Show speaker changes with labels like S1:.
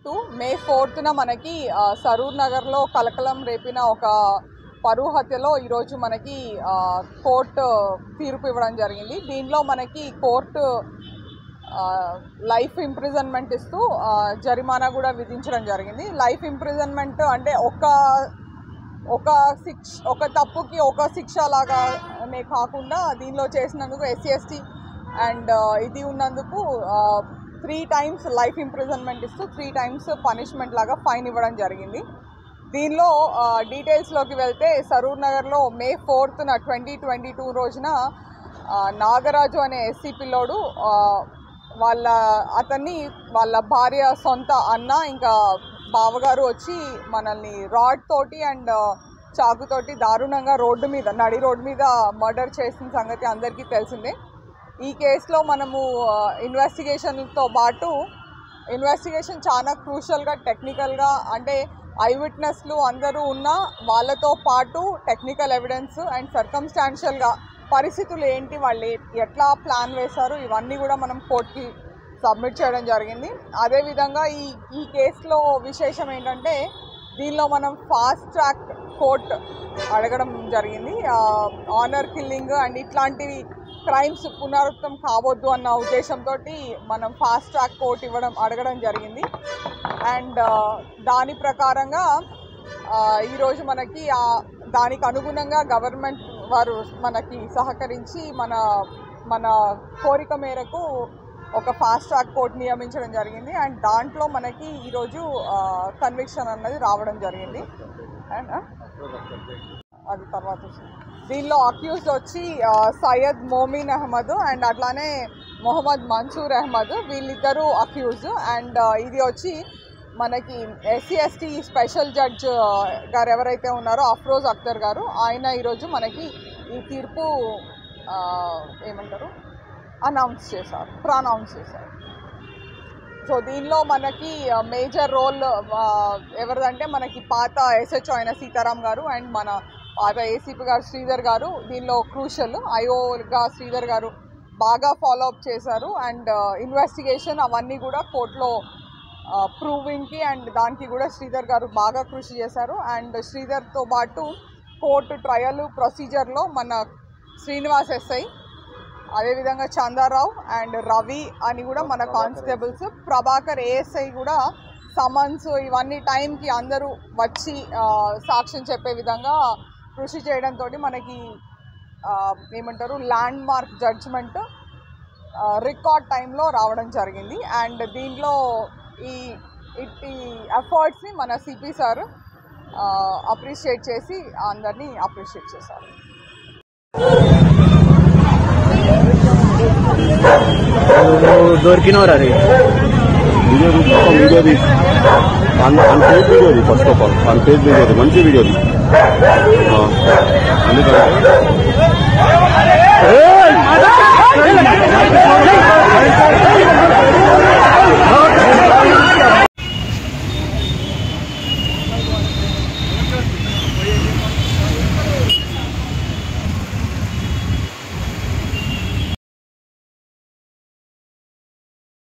S1: Two మే ఫోర్త్న మనకి ఆ, సరూర్ నగర్లో కలకలం రేపిన ఒక పరువు హత్యలో ఈరోజు మనకి ఆ, కోర్టు తీర్పు ఇవ్వడం జరిగింది దీనిలో మనకి కోర్టు ఆ, లైఫ్ ఇంప్రిజన్మెంట్ ఇస్తూ ఆ, జరిమానా కూడా విధించడం జరిగింది లైఫ్ ఇంప్రిజన్మెంట్ అంటే ఒక ఒక శిక్ష ఒక తప్పుకి ఒక శిక్ష లాగానే కాకుండా దీనిలో చేసినందుకు ఎస్సీ ఎస్టీ అండ్ ఇది ఉన్నందుకు త్రీ టైమ్స్ లైఫ్ ఇంప్రిజన్మెంట్ ఇస్తూ త్రీ టైమ్స్ పనిష్మెంట్ లాగా ఫైన్ ఇవ్వడం జరిగింది దీనిలో డీటెయిల్స్లోకి వెళ్తే సరూర్ నగర్లో మే ఫోర్త్న ట్వంటీ ట్వంటీ టూ రోజున ఆ, నాగరాజు అనే ఎస్సీ పిల్లోడు ఆ, వాళ్ళ అతన్ని వాళ్ళ భార్య సొంత అన్న ఇంకా బావగారు వచ్చి మనల్ని రాడ్ తోటి అండ్ చాకుతోటి దారుణంగా రోడ్డు మీద నడి రోడ్డు మీద మర్డర్ చేసిన సంగతి అందరికీ తెలిసిందే ఈ కేసులో మనము ఇన్వెస్టిగేషన్తో పాటు ఇన్వెస్టిగేషన్ చాలా క్రూషల్గా టెక్నికల్గా అంటే ఐ విట్నెస్లు అందరూ ఉన్న వాళ్ళతో పాటు టెక్నికల్ ఎవిడెన్స్ అండ్ సర్కమ్స్టాన్షియల్గా పరిస్థితులు ఏంటి వాళ్ళు ఏ- ఎట్లా ప్లాన్ వేశారు ఇవన్నీ కూడా మనం కోర్టుకి సబ్మిట్ చేయడం జరిగింది అదేవిధంగా ఈ ఈ కేసులో విశేషం ఏంటంటే దీనిలో మనం ఫాస్ట్ ట్రాక్ కోర్ట్ అడగడం జరిగింది ఆనర్ కిల్లింగ్ అండ్ ఇట్లాంటివి క్రైమ్స్ పునరుత్తం కావద్దు అన్న ఉద్దేశంతో మనం ఫాస్ట్ ట్రాక్ కోర్ట్ ఇవ్వడం అడగడం జరిగింది అండ్ దాని ప్రకారంగా ఆ, ఈరోజు మనకి ఆ దానికి అనుగుణంగా గవర్నమెంట్ వారు మనకి సహకరించి మన మన కోరిక మేరకు ఒక ఫాస్ట్ ట్రాక్ కోర్ట్ నియమించడం జరిగింది అండ్ దాంట్లో మనకి ఈరోజు కన్విక్షన్ అన్నది రావడం జరిగింది అండ్ అది తర్వాత వస్తుంది. దీనిలో అక్యూజ్డ్ వచ్చి ఆ, సయ్యద్ మోమిన్ అహ్మద్ అండ్ అట్లానే మొహమ్మద్ మన్సూర్ అహ్మద్ వీళ్ళిద్దరూ అక్యూజ్ అండ్ ఆ, ఇది వచ్చి మనకి ఎస్సీ ఎస్టీ స్పెషల్ జడ్జ్ గారు ఎవరైతే ఉన్నారో అఫ్రోజ్ అఖ్తర్ గారు ఆయన ఈరోజు మనకి ఈ తీర్పు ఆ, ఏమంటారు అనౌన్స్ చేశారు ప్రనౌన్స్ చేశారు సో దీనిలో మనకి మేజర్ రోల్ ఎవరిదంటే మనకి పాత ఎస్హెచ్ఓ అయిన సీతారాం గారు అండ్ మన పాత ఏసీపీ గారు శ్రీధర్ గారు దీనిలో క్రూషల్ ఐఓగా శ్రీధర్ గారు బాగా ఫాలో అప్ చేశారు అండ్ ఇన్వెస్టిగేషన్ అవన్నీ కూడా కోర్టులో ప్రూవింగ్కి అండ్ దానికి కూడా శ్రీధర్ గారు బాగా కృషి చేశారు అండ్ శ్రీధర్తో పాటు కోర్టు ట్రయల్ ప్రొసీజర్లో మన శ్రీనివాస్ ఎస్ఐ అదేవిధంగా చందారావు అండ్ రవి అని కూడా మన కానిస్టేబుల్స్ ప్రభాకర్ ఏఎస్ఐ కూడా సమన్స్ ఇవన్నీ టైంకి అందరూ వచ్చి ఆ, సాక్ష్యం చెప్పే విధంగా కృషి చేయడంతో మనకి ఆ, ఏమంటారు ల్యాండ్ మార్క్ జడ్జ్మెంట్ రికార్డ్ టైంలో రావడం జరిగింది అండ్ దీంట్లో ఈ ఇట్టి ఎఫర్ట్స్ని మన సిపి సార్ అప్రిషియేట్ చేసి అందరినీ అప్రిషియేట్ చేశారు
S2: దొరికినవరా రే
S3: వీడియో తీసి మొత్తం వీడియో తీసి అన్ అన్ పేజ్ వీడియోది ఫస్ట్ ఆఫ్ ఆల్ అన్ పేజ్ వీడియోది మంచి వీడియోది ఆ, అందుకని